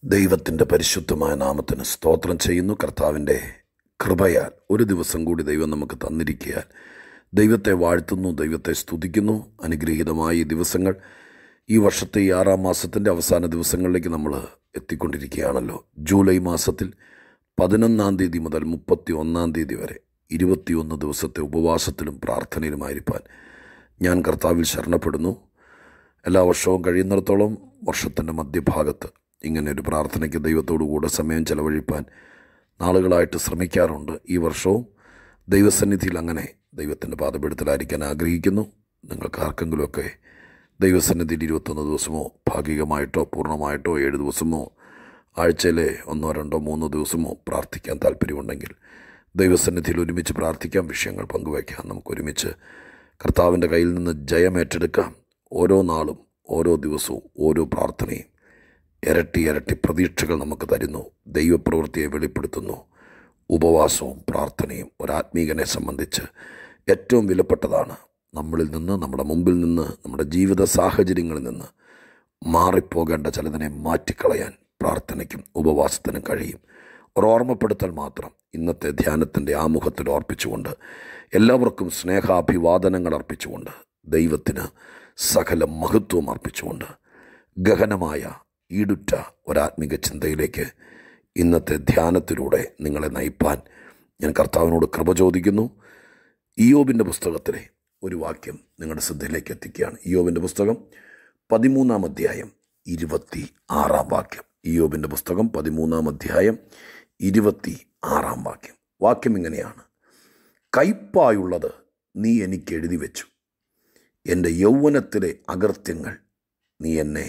ദൈവത്തിൻ്റെ പരിശുദ്ധമായ നാമത്തിന് സ്തോത്രം ചെയ്യുന്നു കർത്താവിൻ്റെ കൃപയാൽ ഒരു ദിവസം കൂടി ദൈവം നമുക്ക് തന്നിരിക്കയാൽ ദൈവത്തെ വാഴ്ത്തുന്നു ദൈവത്തെ സ്തുതിക്കുന്നു അനുഗ്രഹീതമായ ഈ ദിവസങ്ങൾ ഈ വർഷത്തെ ഈ ആറാം മാസത്തിൻ്റെ അവസാന ദിവസങ്ങളിലേക്ക് നമ്മൾ എത്തിക്കൊണ്ടിരിക്കുകയാണല്ലോ ജൂലൈ മാസത്തിൽ പതിനൊന്നാം തീയതി മുതൽ മുപ്പത്തി ഒന്നാം തീയതി വരെ ഇരുപത്തിയൊന്ന് ദിവസത്തെ ഉപവാസത്തിലും പ്രാർത്ഥനയിലുമായിരിക്കാൻ ഞാൻ കർത്താവിൽ ശരണപ്പെടുന്നു എല്ലാ വർഷവും കഴിയുന്നിടത്തോളം വർഷത്തിൻ്റെ മധ്യഭാഗത്ത് ഇങ്ങനെ ഒരു പ്രാർത്ഥനയ്ക്ക് ദൈവത്തോടു കൂടെ സമയം ചെലവഴിപ്പാൻ നാളുകളായിട്ട് ശ്രമിക്കാറുണ്ട് ഈ വർഷവും ദൈവസന്നിധിയിൽ അങ്ങനെ ദൈവത്തിൻ്റെ പാതപ്പെടുത്തലായിരിക്കാൻ ആഗ്രഹിക്കുന്നു നിങ്ങൾക്ക് ആർക്കെങ്കിലുമൊക്കെ ദൈവസന്നിധിയിൽ ഇരുപത്തൊന്ന് ദിവസമോ ഭാഗികമായിട്ടോ പൂർണ്ണമായിട്ടോ ഏഴ് ദിവസമോ ആഴ്ചയിലെ ഒന്നോ രണ്ടോ മൂന്നോ ദിവസമോ പ്രാർത്ഥിക്കാൻ താല്പര്യമുണ്ടെങ്കിൽ ദൈവസന്നിധിയിൽ ഒരുമിച്ച് പ്രാർത്ഥിക്കാം വിഷയങ്ങൾ പങ്കുവയ്ക്കാം നമുക്ക് ഒരുമിച്ച് കർത്താവിൻ്റെ കയ്യിൽ നിന്ന് ജയമേറ്റെടുക്കാം ഓരോ നാളും ഓരോ ദിവസവും ഓരോ പ്രാർത്ഥനയും ഇരട്ടി ഇരട്ടി പ്രതീക്ഷകൾ നമുക്ക് തരുന്നു ദൈവപ്രവൃത്തിയെ വെളിപ്പെടുത്തുന്നു ഉപവാസവും പ്രാർത്ഥനയും ഒരാത്മീകനെ സംബന്ധിച്ച് ഏറ്റവും വിലപ്പെട്ടതാണ് നമ്മളിൽ നിന്ന് നമ്മുടെ മുമ്പിൽ നിന്ന് നമ്മുടെ ജീവിത സാഹചര്യങ്ങളിൽ നിന്ന് മാറിപ്പോകേണ്ട ചിലതിനെ മാറ്റിക്കളയാൻ പ്രാർത്ഥനയ്ക്കും ഉപവാസത്തിനും കഴിയും ഒരു ഓർമ്മപ്പെടുത്തൽ മാത്രം ഇന്നത്തെ ധ്യാനത്തിൻ്റെ ആമുഖത്തിൽ ഓർപ്പിച്ചുകൊണ്ട് എല്ലാവർക്കും സ്നേഹാഭിവാദനങ്ങൾ അർപ്പിച്ചുകൊണ്ട് ദൈവത്തിന് സകല മഹത്വം അർപ്പിച്ചുകൊണ്ട് ഗഹനമായ ഈടുറ്റ ഒരാത്മിക ചിന്തയിലേക്ക് ഇന്നത്തെ ധ്യാനത്തിലൂടെ നിങ്ങളെ നയിപ്പാൻ ഞാൻ കർത്താവിനോട് കൃപ ചോദിക്കുന്നു ഇയോബിൻ്റെ പുസ്തകത്തിലെ ഒരു വാക്യം നിങ്ങളുടെ ശ്രദ്ധയിലേക്ക് എത്തിക്കുകയാണ് ഇയോബിൻ്റെ പുസ്തകം പതിമൂന്നാം അധ്യായം ഇരുപത്തി ആറാം വാക്യം ഇയോബിൻ്റെ പുസ്തകം പതിമൂന്നാം അധ്യായം ഇരുപത്തി ആറാം വാക്യം വാക്യം ഇങ്ങനെയാണ് കയ്പായുള്ളത് നീ എനിക്ക് എഴുതി വെച്ചു എൻ്റെ യൗവനത്തിലെ അകൃത്യങ്ങൾ നീ എന്നെ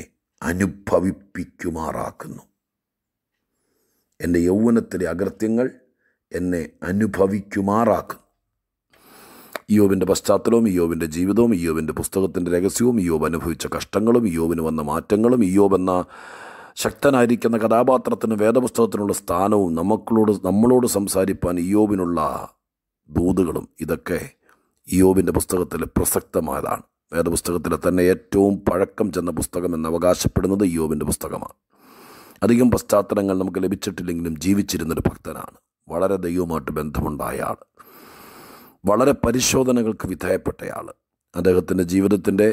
അനുഭവിപ്പിക്കുമാറാക്കുന്നു എൻ്റെ യൗവനത്തിലെ അകൃത്യങ്ങൾ എന്നെ അനുഭവിക്കുമാറാക്കുന്നു ഇയോബിൻ്റെ പശ്ചാത്തലവും ഇയോബിൻ്റെ ജീവിതവും ഇയോബിൻ്റെ പുസ്തകത്തിൻ്റെ രഹസ്യവും ഇയോബ് അനുഭവിച്ച കഷ്ടങ്ങളും ഇയോബിന് വന്ന മാറ്റങ്ങളും ഇയോബ് എന്ന ശക്തനായിരിക്കുന്ന കഥാപാത്രത്തിന് വേദപുസ്തകത്തിനുള്ള സ്ഥാനവും നമുക്കളോട് നമ്മളോട് സംസാരിപ്പാൻ ഇയോബിനുള്ള ദൂതുകളും ഇതൊക്കെ ഇയോബിൻ്റെ പുസ്തകത്തിൽ പ്രസക്തമായതാണ് വേദപുസ്തകത്തിലെ തന്നെ ഏറ്റവും പഴക്കം ചെന്ന പുസ്തകം എന്ന് അവകാശപ്പെടുന്നത് ഇയോബിൻ്റെ പുസ്തകമാണ് അധികം പശ്ചാത്തലങ്ങൾ നമുക്ക് ലഭിച്ചിട്ടില്ലെങ്കിലും ജീവിച്ചിരുന്നൊരു ഭക്തനാണ് വളരെ ദൈവമായിട്ട് ബന്ധമുണ്ടായ ആൾ വളരെ പരിശോധനകൾക്ക് വിധേയപ്പെട്ടയാൾ അദ്ദേഹത്തിൻ്റെ ജീവിതത്തിൻ്റെ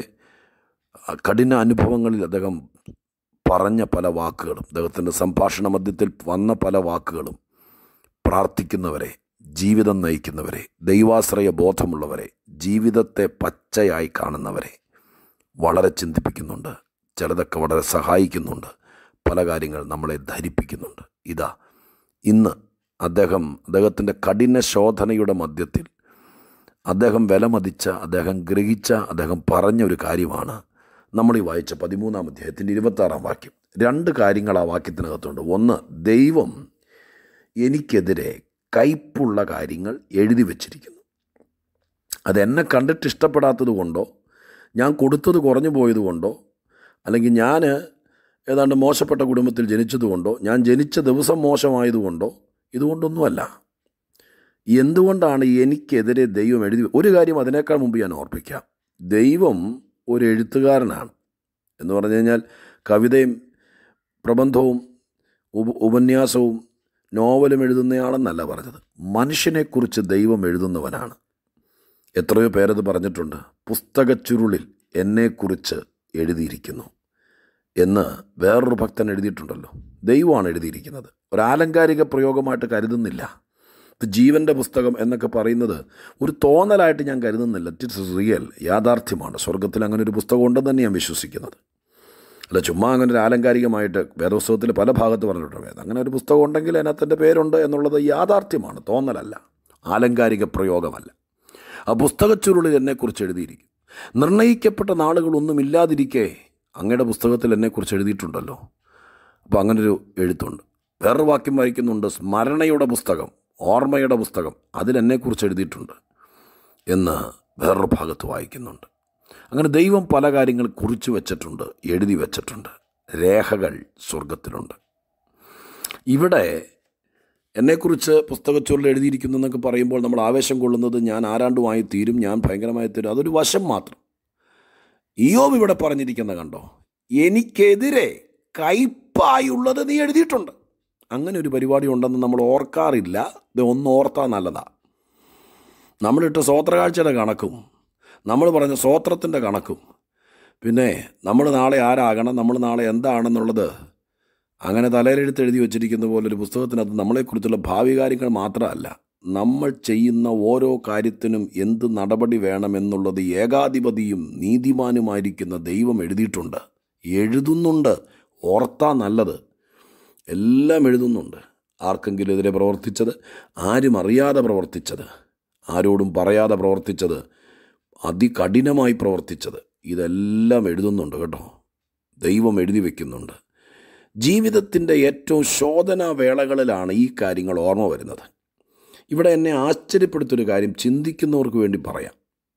കഠിന അനുഭവങ്ങളിൽ അദ്ദേഹം പറഞ്ഞ പല വാക്കുകളും അദ്ദേഹത്തിൻ്റെ സംഭാഷണ മധ്യത്തിൽ വന്ന പല വാക്കുകളും പ്രാർത്ഥിക്കുന്നവരെ ജീവിതം നയിക്കുന്നവരെ ദൈവാശ്രയ ബോധമുള്ളവരെ ജീവിതത്തെ പച്ചയായി കാണുന്നവരെ വളരെ ചിന്തിപ്പിക്കുന്നുണ്ട് ചിലതൊക്കെ വളരെ സഹായിക്കുന്നുണ്ട് പല കാര്യങ്ങൾ നമ്മളെ ധരിപ്പിക്കുന്നുണ്ട് ഇതാ ഇന്ന് അദ്ദേഹം അദ്ദേഹത്തിൻ്റെ കഠിന ശോധനയുടെ മധ്യത്തിൽ അദ്ദേഹം വിലമതിച്ച അദ്ദേഹം ഗ്രഹിച്ച അദ്ദേഹം പറഞ്ഞ ഒരു കാര്യമാണ് നമ്മൾ ഈ വായിച്ച പതിമൂന്നാം അധ്യായത്തിൻ്റെ ഇരുപത്താറാം വാക്യം രണ്ട് കാര്യങ്ങൾ ആ വാക്യത്തിനകത്തുണ്ട് ഒന്ന് ദൈവം എനിക്കെതിരെ കയ്പുള്ള കാര്യങ്ങൾ എഴുതി വച്ചിരിക്കുന്നു അതെന്നെ കണ്ടിട്ട് ഇഷ്ടപ്പെടാത്തത് കൊണ്ടോ ഞാൻ കൊടുത്തത് കുറഞ്ഞു പോയത് കൊണ്ടോ അല്ലെങ്കിൽ ഞാൻ ഏതാണ്ട് മോശപ്പെട്ട കുടുംബത്തിൽ ജനിച്ചതുകൊണ്ടോ ഞാൻ ജനിച്ച ദിവസം മോശമായതുകൊണ്ടോ ഇതുകൊണ്ടൊന്നുമല്ല എന്തുകൊണ്ടാണ് എനിക്കെതിരെ ദൈവം എഴുതി ഒരു കാര്യം അതിനേക്കാൾ മുമ്പ് ഞാൻ ഓർപ്പിക്കാം ദൈവം ഒരു എഴുത്തുകാരനാണ് എന്ന് പറഞ്ഞു കഴിഞ്ഞാൽ കവിതയും പ്രബന്ധവും ഉപ ഉപന്യാസവും നോവലും എഴുതുന്നയാളെന്നല്ല പറഞ്ഞത് മനുഷ്യനെക്കുറിച്ച് ദൈവം എഴുതുന്നവനാണ് എത്രയോ പേരത് പറഞ്ഞിട്ടുണ്ട് പുസ്തക ചുരുളിൽ എന്നെക്കുറിച്ച് എഴുതിയിരിക്കുന്നു എന്ന് വേറൊരു ഭക്തൻ എഴുതിയിട്ടുണ്ടല്ലോ ദൈവമാണ് എഴുതിയിരിക്കുന്നത് ഒരാലങ്കാരിക പ്രയോഗമായിട്ട് കരുതുന്നില്ല ഇത് ജീവൻ്റെ പുസ്തകം എന്നൊക്കെ പറയുന്നത് ഒരു തോന്നലായിട്ട് ഞാൻ കരുതുന്നില്ല ഇറ്റ്സ് റിയൽ യാഥാർത്ഥ്യമാണ് സ്വർഗത്തിൽ അങ്ങനെ ഒരു പുസ്തകം ഉണ്ടെന്ന് തന്നെ ഞാൻ വിശ്വസിക്കുന്നത് അല്ല ചുമ്മാ അങ്ങനെ ഒരു ആലങ്കാരികമായിട്ട് വേദപുസ്തകത്തിൽ പല ഭാഗത്ത് പറഞ്ഞിട്ടുണ്ട് വേദം അങ്ങനെ ഒരു പുസ്തകം ഉണ്ടെങ്കിൽ അതിനകത്തിൻ്റെ പേരുണ്ട് എന്നുള്ളത് യാഥാർത്ഥ്യമാണ് തോന്നലല്ല ആലങ്കാരിക പ്രയോഗമല്ല ആ പുസ്തകച്ചുരുളിൽ എന്നെക്കുറിച്ച് എഴുതിയിരിക്കും നിർണയിക്കപ്പെട്ട നാളുകളൊന്നും ഇല്ലാതിരിക്കെ അങ്ങയുടെ പുസ്തകത്തിൽ എന്നെക്കുറിച്ച് എഴുതിയിട്ടുണ്ടല്ലോ അപ്പോൾ അങ്ങനൊരു എഴുത്തുണ്ട് വേറൊരു വാക്യം വായിക്കുന്നുണ്ട് സ്മരണയുടെ പുസ്തകം ഓർമ്മയുടെ പുസ്തകം അതിലെന്നെക്കുറിച്ച് എഴുതിയിട്ടുണ്ട് എന്ന് വേറൊരു ഭാഗത്ത് വായിക്കുന്നുണ്ട് അങ്ങനെ ദൈവം പല കാര്യങ്ങൾ കുറിച്ച് വെച്ചിട്ടുണ്ട് എഴുതി വെച്ചിട്ടുണ്ട് രേഖകൾ സ്വർഗത്തിലുണ്ട് ഇവിടെ എന്നെക്കുറിച്ച് പുസ്തകച്ചോറിൽ എഴുതിയിരിക്കുന്നു എന്നൊക്കെ പറയുമ്പോൾ നമ്മൾ ആവേശം കൊള്ളുന്നത് ഞാൻ ആരാണ്ടുമായി തീരും ഞാൻ ഭയങ്കരമായി തീരും അതൊരു വശം മാത്രം ഇയോബ് ഇവിടെ പറഞ്ഞിരിക്കുന്ന കണ്ടോ എനിക്കെതിരെ കയ്പ് വെടിപ്പായുള്ളത് നീ എഴുതിയിട്ടുണ്ട് അങ്ങനെ ഒരു പരിപാടി ഉണ്ടെന്ന് നമ്മൾ ഓർക്കാറില്ല ഇത് ഒന്ന് ഓർത്താൽ നല്ലതാ നമ്മളിട്ട സ്വോത്രകാഴ്ചയുടെ കണക്കും നമ്മൾ പറഞ്ഞ സ്വോത്രത്തിൻ്റെ കണക്കും പിന്നെ നമ്മൾ നാളെ ആരാകണം നമ്മൾ നാളെ എന്താണെന്നുള്ളത് അങ്ങനെ തലയിലെഴുത്ത് എഴുതി വച്ചിരിക്കുന്ന പോലെ ഒരു പുസ്തകത്തിനകത്ത് നമ്മളെക്കുറിച്ചുള്ള ഭാവി കാര്യങ്ങൾ മാത്രമല്ല നമ്മൾ ചെയ്യുന്ന ഓരോ കാര്യത്തിനും എന്ത് നടപടി വേണമെന്നുള്ളത് ഏകാധിപതിയും നീതിമാനുമായിരിക്കുന്ന ദൈവം എഴുതിയിട്ടുണ്ട് എഴുതുന്നുണ്ട് ഓർത്താ നല്ലത് എല്ലാം എഴുതുന്നുണ്ട് ആർക്കെങ്കിലും എതിരെ പ്രവർത്തിച്ചത് ആരും അറിയാതെ പ്രവർത്തിച്ചത് ആരോടും പറയാതെ പ്രവർത്തിച്ചത് അതികഠിനമായി പ്രവർത്തിച്ചത് ഇതെല്ലാം എഴുതുന്നുണ്ട് കേട്ടോ ദൈവം എഴുതി വയ്ക്കുന്നുണ്ട് ജീവിതത്തിൻ്റെ ഏറ്റവും ശോധനാ വേളകളിലാണ് ഈ കാര്യങ്ങൾ ഓർമ്മ വരുന്നത് ഇവിടെ എന്നെ ആശ്ചര്യപ്പെടുത്തൊരു കാര്യം ചിന്തിക്കുന്നവർക്ക് വേണ്ടി പറയാം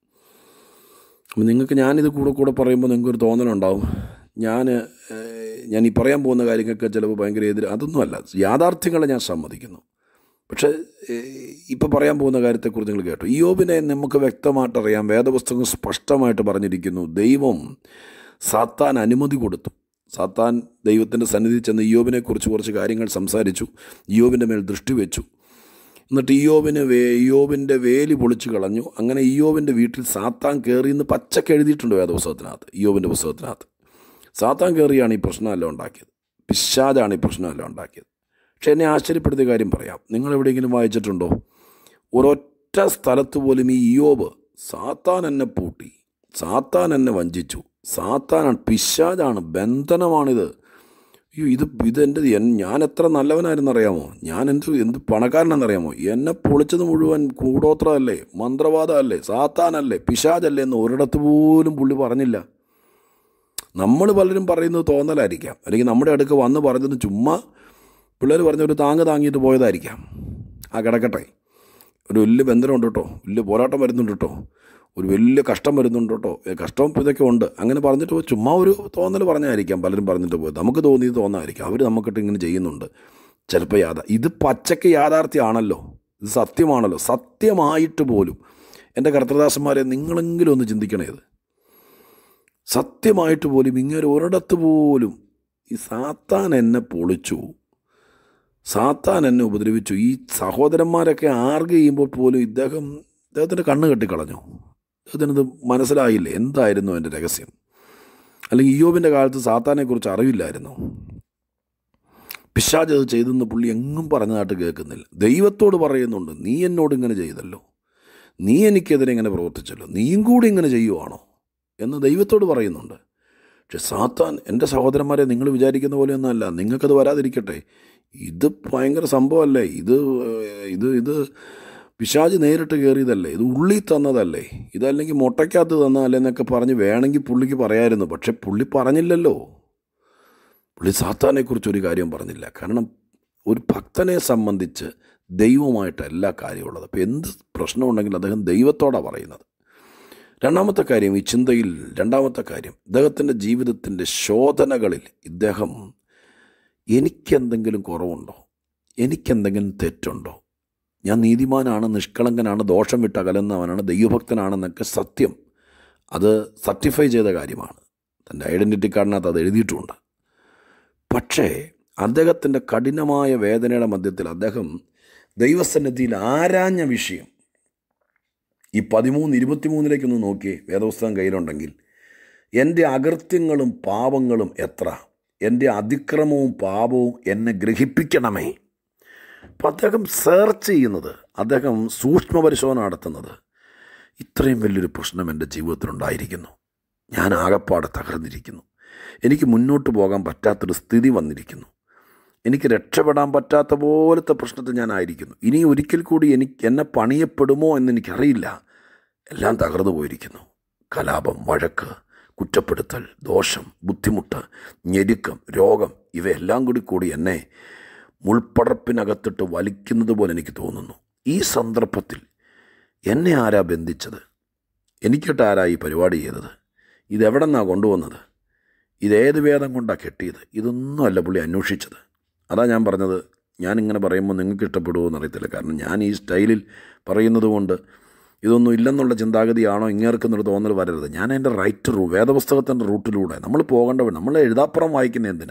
അപ്പം നിങ്ങൾക്ക് ഞാനിത് കൂടെ കൂടെ പറയുമ്പോൾ നിങ്ങൾക്കൊരു തോന്നലുണ്ടാവും ഞാൻ ഞാൻ ഈ പറയാൻ പോകുന്ന കാര്യങ്ങൾക്ക് ചിലപ്പോൾ ഭയങ്കര എതിര് അതൊന്നുമല്ല യാഥാർത്ഥ്യങ്ങളെ ഞാൻ സമ്മതിക്കുന്നു പക്ഷേ ഇപ്പോൾ പറയാൻ പോകുന്ന കാര്യത്തെക്കുറിച്ച് നിങ്ങൾ കേട്ടു യോബിനെ നമുക്ക് വ്യക്തമായിട്ട് അറിയാം വേദപുസ്തകം സ്പഷ്ടമായിട്ട് പറഞ്ഞിരിക്കുന്നു ദൈവം സാത്താൻ അനുമതി കൊടുത്തു സാത്താൻ ദൈവത്തിൻ്റെ സന്നിധി ചെന്ന് ഇയോബിനെക്കുറിച്ച് കുറച്ച് കാര്യങ്ങൾ സംസാരിച്ചു ഇയോബിൻ്റെ മേൽ ദൃഷ്ടി വെച്ചു എന്നിട്ട് ഇയോബിന് വേ ഇയോബിൻ്റെ വേലി പൊളിച്ചു കളഞ്ഞു അങ്ങനെ ഇയോബിൻ്റെ വീട്ടിൽ സാത്താൻ കയറി എന്ന് പച്ചക്ക് എഴുതിയിട്ടുണ്ട് വേദപുസ്തകത്തിനകത്ത് ഇയോബിൻ്റെ പുസ്തകത്തിനകത്ത് സാത്താൻ കയറിയാണ് ഈ പ്രശ്നമെല്ലാം ഉണ്ടാക്കിയത് പിശാജാണ് ഈ പ്രശ്നമെല്ലാം ഉണ്ടാക്കിയത് പക്ഷെ എന്നെ ആശ്ചര്യപ്പെടുത്തിയ കാര്യം പറയാം നിങ്ങൾ എവിടെയെങ്കിലും വായിച്ചിട്ടുണ്ടോ ഒരൊറ്റ സ്ഥലത്ത് പോലും ഈ ഇയോബ് സാത്താൻ എന്നെ പൂട്ടി സാത്താൻ എന്നെ വഞ്ചിച്ചു സാത്താനാണ് പിശാജാണ് ബന്ധനമാണിത് അയ്യോ ഇത് ഇതെൻ്റെ ഞാൻ എത്ര നല്ലവനായിരുന്നറിയാമോ ഞാൻ എന്ത് എന്ത് പണക്കാരനെന്നറിയാമോ എന്നെ പൊളിച്ചത് മുഴുവൻ കൂടോത്രമല്ലേ മന്ത്രവാദമല്ലേ സാത്താനല്ലേ പിശാജല്ലേ എന്ന് ഒരിടത്ത് പോലും പുള്ളി പറഞ്ഞില്ല നമ്മൾ പലരും പറയുന്നത് തോന്നലായിരിക്കാം അല്ലെങ്കിൽ നമ്മുടെ അടുക്ക് വന്ന് പറഞ്ഞത് ചുമ്മാ പിള്ളേർ പറഞ്ഞ ഒരു താങ്ങ് താങ്ങിയിട്ട് പോയതായിരിക്കാം ആ കിടക്കട്ടെ ഒരു വലിയ ബന്ധനമുണ്ട് കേട്ടോ വലിയ പോരാട്ടം വരുന്നുണ്ട് കേട്ടോ ഒരു വലിയ കഷ്ടം വരുന്നുണ്ട് കേട്ടോ കഷ്ടം ഇതൊക്കെ ഉണ്ട് അങ്ങനെ പറഞ്ഞിട്ട് ചുമ്മാ ഒരു തോന്നൽ പറഞ്ഞായിരിക്കാം പലരും പറഞ്ഞിട്ട് പോയത് നമുക്ക് തോന്നിയത് തോന്നായിരിക്കാം അവർ നമുക്കിട്ട് ഇങ്ങനെ ചെയ്യുന്നുണ്ട് ചിലപ്പോൾ യാഥാ ഇത് പച്ചയ്ക്ക് യാഥാർത്ഥ്യമാണല്ലോ ഇത് സത്യമാണല്ലോ സത്യമായിട്ട് പോലും എൻ്റെ കർത്തദാസന്മാരെ നിങ്ങളെങ്കിലും ഒന്ന് ചിന്തിക്കണേ ഇത് സത്യമായിട്ട് പോലും ഇങ്ങനെ ഒരിടത്ത് പോലും ഈ സാത്താൻ എന്നെ പൊളിച്ചു സാത്താൻ എന്നെ ഉപദ്രവിച്ചു ഈ സഹോദരന്മാരൊക്കെ ആർഗ് ചെയ്യുമ്പോൾ പോലും ഇദ്ദേഹം ഇദ്ദേഹത്തിൻ്റെ കണ്ണ് കെട്ടിക്കളഞ്ഞു ഇദ്ദേഹത്തിനത് മനസ്സിലായില്ലേ എന്തായിരുന്നു എൻ്റെ രഹസ്യം അല്ലെങ്കിൽ ഇയോബിൻ്റെ കാലത്ത് സാത്താനെക്കുറിച്ച് അറിവില്ലായിരുന്നു പിശാജ് അത് ചെയ്തെന്ന് പുള്ളി എങ്ങും പറഞ്ഞതായിട്ട് കേൾക്കുന്നില്ല ദൈവത്തോട് പറയുന്നുണ്ട് നീ എന്നോട് ഇങ്ങനെ ചെയ്തല്ലോ നീ എനിക്കെതിരെ ഇങ്ങനെ പ്രവർത്തിച്ചല്ലോ നീയും കൂടി ഇങ്ങനെ ചെയ്യുവാണോ എന്ന് ദൈവത്തോട് പറയുന്നുണ്ട് പക്ഷെ സാത്താൻ എൻ്റെ സഹോദരന്മാരെ നിങ്ങൾ വിചാരിക്കുന്ന പോലെയൊന്നുമല്ല നിങ്ങൾക്കത് വരാതിരിക്കട്ടെ ഇത് ഭയങ്കര സംഭവമല്ലേ ഇത് ഇത് ഇത് പിശാജ് നേരിട്ട് കയറിയതല്ലേ ഇത് ഉള്ളി തന്നതല്ലേ ഇതല്ലെങ്കിൽ മുട്ടയ്ക്കകത്ത് തന്നതല്ലേ എന്നൊക്കെ പറഞ്ഞ് വേണമെങ്കിൽ പുള്ളിക്ക് പറയായിരുന്നു പക്ഷെ പുള്ളി പറഞ്ഞില്ലല്ലോ പുള്ളി സാത്താനെക്കുറിച്ച് ഒരു കാര്യം പറഞ്ഞില്ല കാരണം ഒരു ഭക്തനെ സംബന്ധിച്ച് ദൈവമായിട്ട് എല്ലാ കാര്യമുള്ളത് അപ്പോൾ എന്ത് പ്രശ്നമുണ്ടെങ്കിലും അദ്ദേഹം ദൈവത്തോടാണ് പറയുന്നത് രണ്ടാമത്തെ കാര്യം ഈ ചിന്തയിൽ രണ്ടാമത്തെ കാര്യം ഇദ്ദേഹത്തിൻ്റെ ജീവിതത്തിൻ്റെ ശോധനകളിൽ ഇദ്ദേഹം എനിക്കെന്തെങ്കിലും കുറവുണ്ടോ എനിക്കെന്തെങ്കിലും തെറ്റുണ്ടോ ഞാൻ നീതിമാനാണ് നിഷ്കളങ്കനാണ് ദോഷം വിട്ട് അകലുന്നവനാണ് ദൈവഭക്തനാണെന്നൊക്കെ സത്യം അത് സർട്ടിഫൈ ചെയ്ത കാര്യമാണ് തൻ്റെ ഐഡൻറ്റിറ്റി കാർഡിനകത്ത് അത് എഴുതിയിട്ടുമുണ്ട് പക്ഷേ അദ്ദേഹത്തിൻ്റെ കഠിനമായ വേദനയുടെ മധ്യത്തിൽ അദ്ദേഹം ദൈവസന്നിധിയിൽ ആരാഞ്ഞ വിഷയം ഈ പതിമൂന്ന് ഇരുപത്തിമൂന്നിലേക്കൊന്ന് നോക്കിയേ വേദപുസ്തകം കയ്യിലുണ്ടെങ്കിൽ എൻ്റെ അകൃത്യങ്ങളും പാപങ്ങളും എത്ര എൻ്റെ അതിക്രമവും പാപവും എന്നെ ഗ്രഹിപ്പിക്കണമേ അപ്പം അദ്ദേഹം സെർച്ച് ചെയ്യുന്നത് അദ്ദേഹം സൂക്ഷ്മ പരിശോധന നടത്തുന്നത് ഇത്രയും വലിയൊരു പ്രശ്നം എൻ്റെ ജീവിതത്തിലുണ്ടായിരിക്കുന്നു ഞാൻ ആകപ്പാടെ തകർന്നിരിക്കുന്നു എനിക്ക് മുന്നോട്ട് പോകാൻ പറ്റാത്തൊരു സ്ഥിതി വന്നിരിക്കുന്നു എനിക്ക് രക്ഷപ്പെടാൻ പറ്റാത്ത പോലത്തെ പ്രശ്നത്തിൽ ഞാനായിരിക്കുന്നു ഇനി ഒരിക്കൽ കൂടി എനിക്ക് എന്നെ പണിയപ്പെടുമോ എന്നെനിക്കറിയില്ല എല്ലാം തകർന്നു പോയിരിക്കുന്നു കലാപം വഴക്ക് കുറ്റപ്പെടുത്തൽ ദോഷം ബുദ്ധിമുട്ട് ഞെരുക്കം രോഗം ഇവയെല്ലാം കൂടി കൂടി എന്നെ മുൾപ്പടർപ്പിനകത്തിട്ട് വലിക്കുന്നത് പോലെ എനിക്ക് തോന്നുന്നു ഈ സന്ദർഭത്തിൽ എന്നെ ആരാ ബന്ധിച്ചത് എനിക്കിട്ട് ആരാ ഈ പരിപാടി ചെയ്തത് ഇതെവിടെ നിന്നാണ് കൊണ്ടുവന്നത് ഇതേത് വേദം കൊണ്ടാണ് കെട്ടിയത് ഇതൊന്നുമല്ല പുള്ളി അന്വേഷിച്ചത് അതാ ഞാൻ പറഞ്ഞത് ഞാനിങ്ങനെ പറയുമ്പോൾ നിങ്ങൾക്ക് ഇഷ്ടപ്പെടുമോ എന്നറിയത്തില്ല കാരണം ഞാൻ ഈ സ്റ്റൈലിൽ പറയുന്നത് കൊണ്ട് ഇതൊന്നും ഇല്ലെന്നുള്ള ചിന്താഗതിയാണോ ഇങ്ങേർക്കെന്നൊരു തോന്നൽ വരരുത് ഞാൻ എൻ്റെ റൈറ്റ് റൂ വേദപുസ്തകത്തിൻ്റെ റൂട്ടിലൂടെ നമ്മൾ പോകേണ്ട നമ്മൾ എഴുതാപ്പുറം വായിക്കുന്ന എന്തിനാ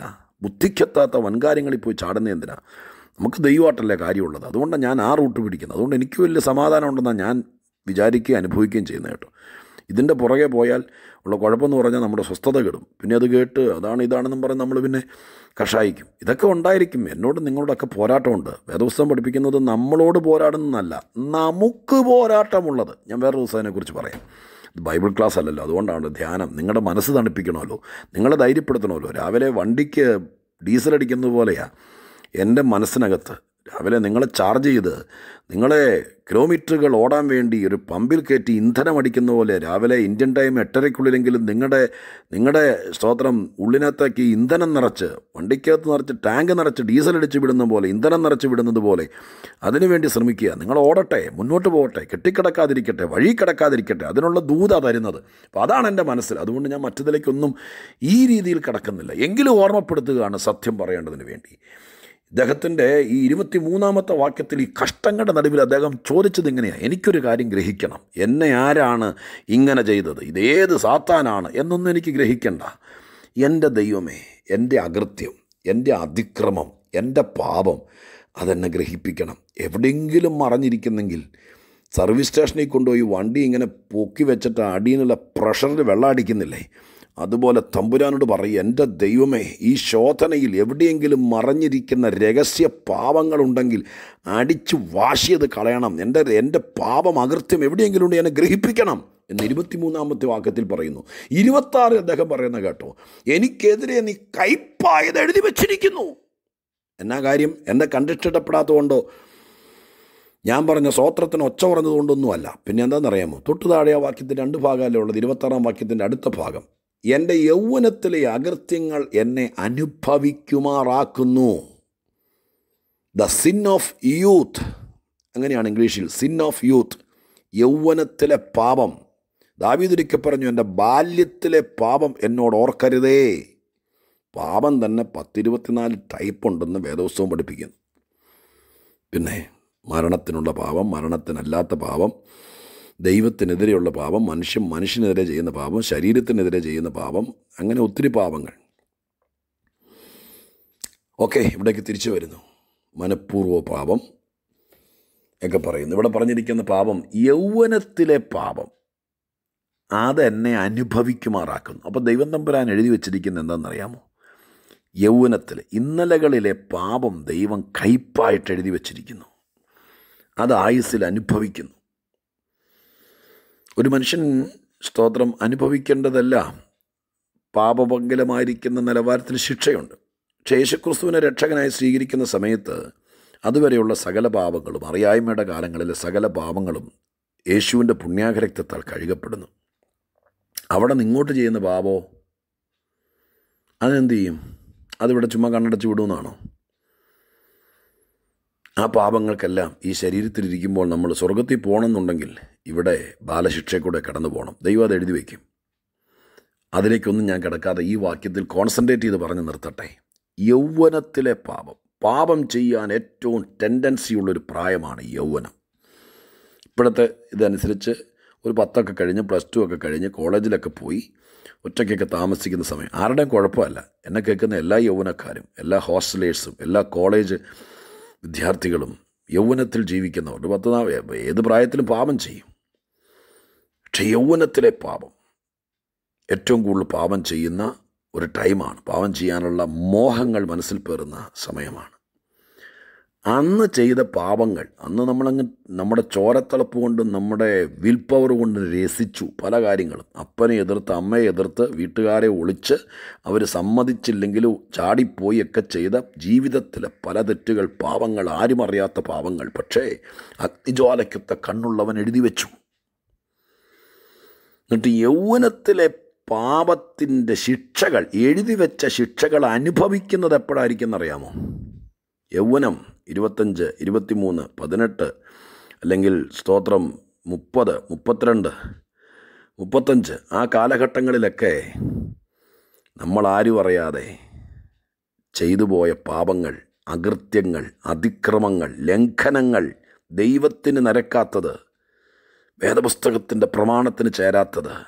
ബുദ്ധിക്കെത്താത്ത വൻകാര്യങ്ങളിൽ പോയി ചാടുന്ന എന്തിനാ നമുക്ക് ദൈവമായിട്ടല്ലേ കാര്യമുള്ളത് അതുകൊണ്ടാണ് ഞാൻ ആ റൂട്ട് പിടിക്കുന്നത് അതുകൊണ്ട് എനിക്ക് വലിയ സമാധാനം ഉണ്ടെന്നാണ് ഞാൻ വിചാരിക്കുകയും അനുഭവിക്കുകയും ചെയ്യുന്നത് കേട്ടോ ഇതിൻ്റെ പുറകെ പോയാൽ ഉള്ള കുഴപ്പമെന്ന് പറഞ്ഞാൽ നമ്മുടെ സ്വസ്ഥത കെടും പിന്നെ അത് കേട്ട് അതാണ് ഇതാണെന്നും പറഞ്ഞ് നമ്മൾ പിന്നെ കഷായിക്കും ഇതൊക്കെ ഉണ്ടായിരിക്കും എന്നോട് നിങ്ങളോടൊക്കെ പോരാട്ടമുണ്ട് വേദപുസ്തകം പഠിപ്പിക്കുന്നത് നമ്മളോട് പോരാടുന്നതല്ല നമുക്ക് പോരാട്ടമുള്ളത് ഞാൻ വേറെ ദിവസം അതിനെക്കുറിച്ച് പറയാം ഇത് ബൈബിൾ ക്ലാസ് അല്ലല്ലോ അതുകൊണ്ടാണ് ധ്യാനം നിങ്ങളുടെ മനസ്സ് തണുപ്പിക്കണമല്ലോ നിങ്ങളെ ധൈര്യപ്പെടുത്തണമല്ലോ രാവിലെ വണ്ടിക്ക് ഡീസൽ അടിക്കുന്നത് പോലെയാണ് എൻ്റെ മനസ്സിനകത്ത് രാവിലെ നിങ്ങളെ ചാർജ് ചെയ്ത് നിങ്ങളെ കിലോമീറ്ററുകൾ ഓടാൻ വേണ്ടി ഒരു പമ്പിൽ കയറ്റി ഇന്ധനം അടിക്കുന്ന പോലെ രാവിലെ ഇന്ത്യൻ ടൈം എട്ടരയ്ക്കുള്ളിലെങ്കിലും നിങ്ങളുടെ നിങ്ങളുടെ സ്തോത്രം ഉള്ളിനകത്തേക്ക് ഇന്ധനം നിറച്ച് വണ്ടിക്കകത്ത് നിറച്ച് ടാങ്ക് നിറച്ച് ഡീസൽ അടിച്ച് വിടുന്ന പോലെ ഇന്ധനം നിറച്ച് വിടുന്നത് പോലെ അതിനുവേണ്ടി ശ്രമിക്കുക നിങ്ങൾ ഓടട്ടെ മുന്നോട്ട് പോകട്ടെ കെട്ടിക്കിടക്കാതിരിക്കട്ടെ വഴി കിടക്കാതിരിക്കട്ടെ അതിനുള്ള ദൂത തരുന്നത് അപ്പോൾ അതാണ് എൻ്റെ മനസ്സിൽ അതുകൊണ്ട് ഞാൻ മറ്റതിലേക്കൊന്നും ഈ രീതിയിൽ കിടക്കുന്നില്ല എങ്കിലും ഓർമ്മപ്പെടുത്തുകയാണ് സത്യം പറയേണ്ടതിന് വേണ്ടി ഇദ്ദേഹത്തിൻ്റെ ഈ ഇരുപത്തി മൂന്നാമത്തെ വാക്യത്തിൽ ഈ കഷ്ടങ്ങളുടെ നടുവിൽ അദ്ദേഹം ചോദിച്ചത് ഇങ്ങനെയാണ് എനിക്കൊരു കാര്യം ഗ്രഹിക്കണം എന്നെ ആരാണ് ഇങ്ങനെ ചെയ്തത് ഇതേത് സാത്താനാണ് എന്നൊന്നും എനിക്ക് ഗ്രഹിക്കണ്ട എൻ്റെ ദൈവമേ എൻ്റെ അകൃത്യം എൻ്റെ അതിക്രമം എൻ്റെ പാപം അതെന്നെ ഗ്രഹിപ്പിക്കണം എവിടെയെങ്കിലും മറഞ്ഞിരിക്കുന്നെങ്കിൽ സർവീസ് സ്റ്റേഷനിൽ കൊണ്ടുപോയി വണ്ടി ഇങ്ങനെ പൊക്കി വെച്ചിട്ട് അടിയിലുള്ള പ്രഷറിൽ വെള്ളം അടിക്കുന്നില്ലേ അതുപോലെ തമ്പുരാനോട് പറയും എൻ്റെ ദൈവമേ ഈ ശോധനയിൽ എവിടെയെങ്കിലും മറഞ്ഞിരിക്കുന്ന രഹസ്യ പാവങ്ങളുണ്ടെങ്കിൽ അടിച്ച് വാശിയത് കളയണം എൻ്റെ എൻ്റെ പാപം അകൃത്യം എവിടെയെങ്കിലും ഉണ്ട് എന്നെ ഗ്രഹിപ്പിക്കണം എന്ന് ഇരുപത്തിമൂന്നാമത്തെ വാക്യത്തിൽ പറയുന്നു ഇരുപത്താറ് അദ്ദേഹം പറയുന്ന കേട്ടോ എനിക്കെതിരെ നീ കയ്പായത് എഴുതി വച്ചിരിക്കുന്നു എന്നാ കാര്യം എന്നെ കണ്ടിട്ടിടപ്പെടാത്തതുകൊണ്ടോ ഞാൻ പറഞ്ഞ സ്വോത്രത്തിന് ഒച്ച പറഞ്ഞതുകൊണ്ടൊന്നുമല്ല പിന്നെ എന്താണെന്നറിയാമോ തൊട്ടു താഴെ ആ വാക്യത്തിൻ്റെ രണ്ട് ഭാഗമല്ലേ ഉള്ളത് ഇരുപത്താറാം വാക്യത്തിൻ്റെ അടുത്ത ഭാഗം എൻ്റെ യൗവനത്തിലെ അകൃത്യങ്ങൾ എന്നെ അനുഭവിക്കുമാറാക്കുന്നു ദ സിൻ ഓഫ് യൂത്ത് അങ്ങനെയാണ് ഇംഗ്ലീഷിൽ സിൻ ഓഫ് യൂത്ത് യൗവനത്തിലെ പാപം ദാവീദൊരിക്കൽ പറഞ്ഞു എൻ്റെ ബാല്യത്തിലെ പാപം എന്നോട് ഓർക്കരുതേ പാപം തന്നെ പത്തിരുപത്തിനാല് ടൈപ്പ് ഉണ്ടെന്ന് വേദോത്സവം പഠിപ്പിക്കുന്നു പിന്നെ മരണത്തിനുള്ള പാപം മരണത്തിനല്ലാത്ത പാപം ദൈവത്തിനെതിരെയുള്ള പാപം മനുഷ്യൻ മനുഷ്യനെതിരെ ചെയ്യുന്ന പാപം ശരീരത്തിനെതിരെ ചെയ്യുന്ന പാപം അങ്ങനെ ഒത്തിരി പാപങ്ങൾ ഓക്കെ ഇവിടേക്ക് തിരിച്ചു വരുന്നു മനഃപൂർവ്വ പാപം ഒക്കെ പറയുന്നു ഇവിടെ പറഞ്ഞിരിക്കുന്ന പാപം യൗവനത്തിലെ പാപം അതെന്നെ അനുഭവിക്കുമാറാക്കുന്നു അപ്പോൾ ദൈവം തമ്പുരാൻ എഴുതി വെച്ചിരിക്കുന്ന എന്താണെന്നറിയാമോ യൗവനത്തിൽ ഇന്നലകളിലെ പാപം ദൈവം കയ്പായിട്ട് എഴുതി വച്ചിരിക്കുന്നു അത് ആയുസ്സിൽ അനുഭവിക്കുന്നു ഒരു മനുഷ്യൻ സ്തോത്രം അനുഭവിക്കേണ്ടതെല്ലാം പാപമംഗലമായിരിക്കുന്ന നിലവാരത്തിൽ ശിക്ഷയുണ്ട് പക്ഷേ യേശുക്രിസ്തുവിനെ രക്ഷകനായി സ്വീകരിക്കുന്ന സമയത്ത് അതുവരെയുള്ള സകല പാപങ്ങളും അറിയായ്മയുടെ കാലങ്ങളിലെ സകല പാപങ്ങളും യേശുവിൻ്റെ പുണ്യാഗ്രക്തത്താൽ കഴുകപ്പെടുന്നു അവിടെ നിങ്ങോട്ട് ചെയ്യുന്ന പാപോ അതെന്ത് ചെയ്യും അതിവിടെ ചുമ്മാ കണ്ണടച്ച് വിടുമെന്നാണോ ആ പാപങ്ങൾക്കെല്ലാം ഈ ശരീരത്തിലിരിക്കുമ്പോൾ നമ്മൾ സ്വർഗത്തിൽ പോകണമെന്നുണ്ടെങ്കിൽ ഇവിടെ ബാലശിക്ഷയെ കൂടെ കടന്നു പോകണം ദൈവം അത് എഴുതി വയ്ക്കും അതിലേക്കൊന്നും ഞാൻ കിടക്കാതെ ഈ വാക്യത്തിൽ കോൺസെൻട്രേറ്റ് ചെയ്ത് പറഞ്ഞ് നിർത്തട്ടെ യൗവനത്തിലെ പാപം പാപം ചെയ്യാൻ ഏറ്റവും ടെൻഡൻസി ഉള്ളൊരു പ്രായമാണ് യൗവനം ഇപ്പോഴത്തെ ഇതനുസരിച്ച് ഒരു പത്തൊക്കെ കഴിഞ്ഞ് പ്ലസ് ടു ഒക്കെ കഴിഞ്ഞ് കോളേജിലൊക്കെ പോയി ഒറ്റയ്ക്കൊക്കെ താമസിക്കുന്ന സമയം ആരുടെയും കുഴപ്പമല്ല എന്നെ കേൾക്കുന്ന എല്ലാ യൗവനക്കാരും എല്ലാ ഹോസ്റ്റലേഴ്സും എല്ലാ കോളേജ് വിദ്യാർത്ഥികളും യൗവനത്തിൽ ജീവിക്കുന്നവർ ഒരു പത്ത് നാ- ഏത് പ്രായത്തിലും പാപം ചെയ്യും പക്ഷെ യൗവനത്തിലെ പാപം ഏറ്റവും കൂടുതൽ പാപം ചെയ്യുന്ന ഒരു ടൈമാണ് പാപം ചെയ്യാനുള്ള മോഹങ്ങൾ മനസ്സിൽ പേറുന്ന സമയമാണ് അന്ന് ചെയ്ത പാപങ്ങൾ അന്ന് നമ്മളങ്ങ് നമ്മുടെ ചോരത്തിളപ്പ് കൊണ്ടും നമ്മുടെ വിൽ പവർ കൊണ്ട് രസിച്ചു പല കാര്യങ്ങളും അപ്പനെ എതിർത്ത് അമ്മയെ എതിർത്ത് വീട്ടുകാരെ ഒളിച്ച് അവർ സമ്മതിച്ചില്ലെങ്കിലും ചാടിപ്പോയി ഒക്കെ ചെയ്ത ജീവിതത്തിലെ പല തെറ്റുകൾ പാപങ്ങൾ ആരും അറിയാത്ത പാപങ്ങൾ പക്ഷേ അഗ്നിജ്വാലയ്ക്കൊത്ത കണ്ണുള്ളവൻ എഴുതി വെച്ചു എന്നിട്ട് യൗവനത്തിലെ പാപത്തിൻ്റെ ശിക്ഷകൾ എഴുതി വെച്ച ശിക്ഷകൾ അനുഭവിക്കുന്നത് എപ്പോഴായിരിക്കും എന്നറിയാമോ യൗവനം ഇരുപത്തഞ്ച് ഇരുപത്തിമൂന്ന് പതിനെട്ട് അല്ലെങ്കിൽ സ്തോത്രം മുപ്പത് മുപ്പത്തിരണ്ട് മുപ്പത്തഞ്ച് ആ കാലഘട്ടങ്ങളിലൊക്കെ നമ്മൾ ആരും അറിയാതെ ചെയ്തു പോയ പാപങ്ങൾ അകൃത്യങ്ങൾ അതിക്രമങ്ങൾ ലംഘനങ്ങൾ ദൈവത്തിന് നിരക്കാത്തത് വേദപുസ്തകത്തിൻ്റെ പ്രമാണത്തിന് ചേരാത്തത്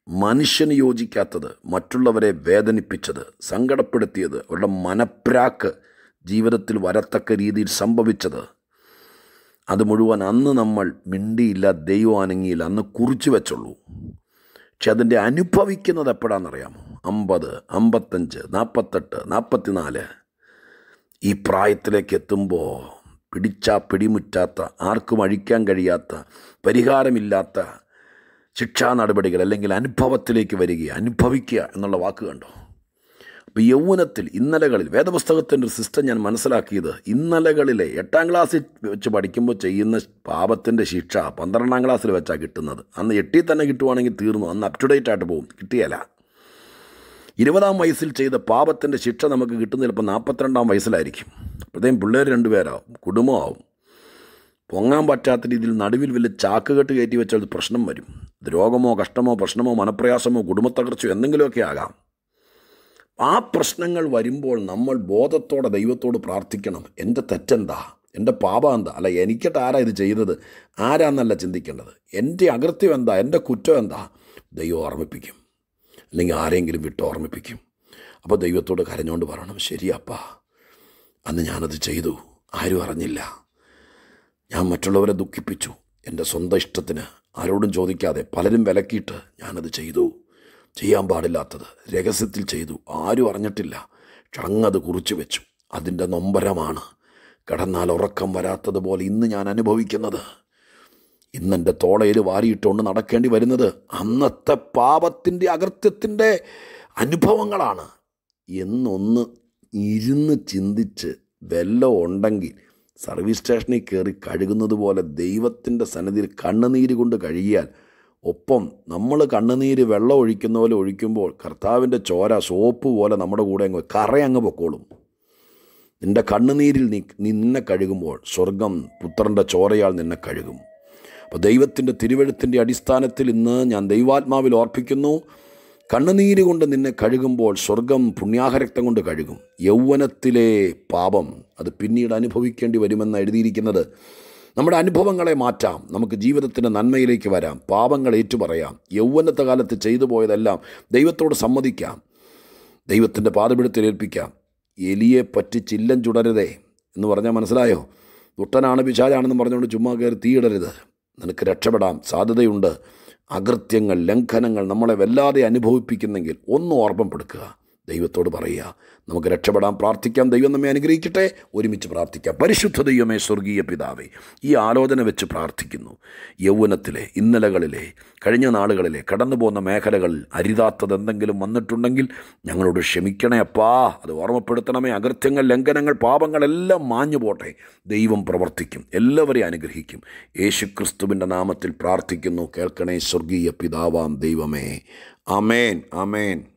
മനുഷ്യന് യോജിക്കാത്തത് മറ്റുള്ളവരെ വേദനിപ്പിച്ചത് സങ്കടപ്പെടുത്തിയത് അവരുടെ മനപ്രാക്ക് ജീവിതത്തിൽ വരത്തക്ക രീതിയിൽ സംഭവിച്ചത് അത് മുഴുവൻ അന്ന് നമ്മൾ മിണ്ടിയില്ല ദൈവം അനങ്ങിയില്ല അന്ന് കുറിച്ച് വെച്ചുള്ളൂ പക്ഷെ അതിൻ്റെ അനുഭവിക്കുന്നത് എപ്പോഴാണെന്നറിയാമോ അമ്പത് അമ്പത്തഞ്ച് നാൽപ്പത്തെട്ട് നാൽപ്പത്തിനാല് ഈ പ്രായത്തിലേക്ക് എത്തുമ്പോൾ പിടിച്ചാ പിടിമുറ്റാത്ത ആർക്കും അഴിക്കാൻ കഴിയാത്ത പരിഹാരമില്ലാത്ത ശിക്ഷാ നടപടികൾ അല്ലെങ്കിൽ അനുഭവത്തിലേക്ക് വരിക അനുഭവിക്കുക എന്നുള്ള വാക്ക് കണ്ടോ അപ്പോൾ യൗവനത്തിൽ ഇന്നലകളിൽ വേദപുസ്തകത്തിൻ്റെ ഒരു സിസ്റ്റം ഞാൻ മനസ്സിലാക്കിയത് ഇന്നലകളിലെ എട്ടാം ക്ലാസ്സിൽ വെച്ച് പഠിക്കുമ്പോൾ ചെയ്യുന്ന പാപത്തിൻ്റെ ശിക്ഷ പന്ത്രണ്ടാം ക്ലാസ്സിൽ വെച്ചാണ് കിട്ടുന്നത് അന്ന് എട്ടിൽ തന്നെ കിട്ടുവാണെങ്കിൽ തീർന്നു അന്ന് അപ് ടു ഡേറ്റ് ആയിട്ട് പോകും കിട്ടിയല്ല ഇരുപതാം വയസ്സിൽ ചെയ്ത പാപത്തിൻ്റെ ശിക്ഷ നമുക്ക് കിട്ടുന്ന ചിലപ്പോൾ നാൽപ്പത്തിരണ്ടാം വയസ്സിലായിരിക്കും അപ്പോഴത്തേക്കും പിള്ളേർ രണ്ടുപേരാവും കുടുംബമാവും പൊങ്ങാൻ പറ്റാത്ത രീതിയിൽ നടുവിൽ വലിയ ചാക്കുകെട്ട് കയറ്റി വെച്ചാൽ അത് പ്രശ്നം വരും ഇത് രോഗമോ കഷ്ടമോ പ്രശ്നമോ മനപ്രയാസമോ കുടുംബത്തകർച്ചയോ എന്തെങ്കിലുമൊക്കെ ആകാം ആ പ്രശ്നങ്ങൾ വരുമ്പോൾ നമ്മൾ ബോധത്തോടെ ദൈവത്തോട് പ്രാർത്ഥിക്കണം എൻ്റെ തെറ്റെന്താ എൻ്റെ പാപം എന്താ അല്ല എനിക്കിട്ട് ആരാ ഇത് ചെയ്തത് ആരാന്നല്ല ചിന്തിക്കേണ്ടത് എൻ്റെ അകൃത്യം എന്താ എൻ്റെ കുറ്റം എന്താ ദൈവം ഓർമ്മിപ്പിക്കും അല്ലെങ്കിൽ ആരെങ്കിലും വിട്ട് ഓർമ്മിപ്പിക്കും അപ്പോൾ ദൈവത്തോട് കരഞ്ഞുകൊണ്ട് പറയണം ശരിയപ്പാ അന്ന് ഞാനത് ചെയ്തു ആരും അറിഞ്ഞില്ല ഞാൻ മറ്റുള്ളവരെ ദുഃഖിപ്പിച്ചു എൻ്റെ സ്വന്തം ഇഷ്ടത്തിന് ആരോടും ചോദിക്കാതെ പലരും വിലക്കിയിട്ട് ഞാനത് ചെയ്തു ചെയ്യാൻ പാടില്ലാത്തത് രഹസ്യത്തിൽ ചെയ്തു ആരും അറിഞ്ഞിട്ടില്ല ചങ്ങത് കുറിച്ചു വെച്ചു അതിൻ്റെ നൊമ്പരമാണ് കിടന്നാൽ ഉറക്കം വരാത്തതുപോലെ ഇന്ന് ഞാൻ അനുഭവിക്കുന്നത് ഇന്നെൻ്റെ തോളയിൽ വാരിയിട്ടുകൊണ്ട് നടക്കേണ്ടി വരുന്നത് അന്നത്തെ പാപത്തിൻ്റെ അകൃത്യത്തിൻ്റെ അനുഭവങ്ങളാണ് എന്നൊന്ന് ഇരുന്ന് ചിന്തിച്ച് വെല്ലം ഉണ്ടെങ്കിൽ സർവീസ് സ്റ്റേഷനിൽ കയറി കഴുകുന്നത് പോലെ ദൈവത്തിൻ്റെ സന്നിധിയിൽ കണ്ണുനീര് കൊണ്ട് കഴുകിയാൽ ഒപ്പം നമ്മൾ കണ്ണുനീര് വെള്ളം ഒഴിക്കുന്ന പോലെ ഒഴിക്കുമ്പോൾ കർത്താവിൻ്റെ ചോര സോപ്പ് പോലെ നമ്മുടെ കൂടെ അങ്ങ് കറയങ്ങ് പൊക്കോളും നിൻ്റെ കണ്ണുനീരിൽ നീ നിന്നെ കഴുകുമ്പോൾ സ്വർഗം പുത്രൻ്റെ ചോരയാൽ നിന്നെ കഴുകും അപ്പോൾ ദൈവത്തിൻ്റെ തിരുവഴുത്തിൻ്റെ അടിസ്ഥാനത്തിൽ ഇന്ന് ഞാൻ ദൈവാത്മാവിൽ ഓർപ്പിക്കുന്നു കണ്ണുനീര് കൊണ്ട് നിന്നെ കഴുകുമ്പോൾ സ്വർഗം പുണ്യാഹരക്തം കൊണ്ട് കഴുകും യൗവനത്തിലെ പാപം അത് പിന്നീട് അനുഭവിക്കേണ്ടി വരുമെന്ന് എഴുതിയിരിക്കുന്നത് നമ്മുടെ അനുഭവങ്ങളെ മാറ്റാം നമുക്ക് ജീവിതത്തിൻ്റെ നന്മയിലേക്ക് വരാം പാപങ്ങൾ ഏറ്റുപറയാം യൗവനത്തെ കാലത്ത് ചെയ്തു പോയതെല്ലാം ദൈവത്തോട് സമ്മതിക്കാം ദൈവത്തിൻ്റെ പാതപിടുത്തിൽ ഏൽപ്പിക്കാം എലിയെ പറ്റി ചില്ലം ചുടരുതേ എന്ന് പറഞ്ഞാൽ മനസ്സിലായോ ദുഷ്ടനാണ് പിശാചാണെന്ന് പറഞ്ഞുകൊണ്ട് ചുമ്മാ കയറി തീയിടരുത് നിനക്ക് രക്ഷപ്പെടാം സാധ്യതയുണ്ട് അകൃത്യങ്ങൾ ലംഘനങ്ങൾ നമ്മളെ വല്ലാതെ അനുഭവിപ്പിക്കുന്നെങ്കിൽ ഒന്ന് ഓർമ്മപ്പെടുക്കുക ദൈവത്തോട് പറയുക നമുക്ക് രക്ഷപ്പെടാൻ പ്രാർത്ഥിക്കാം ദൈവം നമ്മെ അനുഗ്രഹിക്കട്ടെ ഒരുമിച്ച് പ്രാർത്ഥിക്കാം പരിശുദ്ധ ദൈവമേ സ്വർഗീയ പിതാവേ ഈ ആലോചന വെച്ച് പ്രാർത്ഥിക്കുന്നു യൗവനത്തിലെ ഇന്നലകളിലെ കഴിഞ്ഞ നാളുകളിലെ കടന്നു പോകുന്ന മേഖലകളിൽ അരുതാത്തത് എന്തെങ്കിലും വന്നിട്ടുണ്ടെങ്കിൽ ഞങ്ങളോട് ക്ഷമിക്കണേ അപ്പാ അത് ഓർമ്മപ്പെടുത്തണമേ അകൃത്യങ്ങൾ ലംഘനങ്ങൾ പാപങ്ങളെല്ലാം മാഞ്ഞു പോട്ടെ ദൈവം പ്രവർത്തിക്കും എല്ലാവരെയും അനുഗ്രഹിക്കും യേശുക്രിസ്തുവിൻ്റെ നാമത്തിൽ പ്രാർത്ഥിക്കുന്നു കേൾക്കണേ സ്വർഗീയ പിതാവാം ദൈവമേ അമേൻ അമേൻ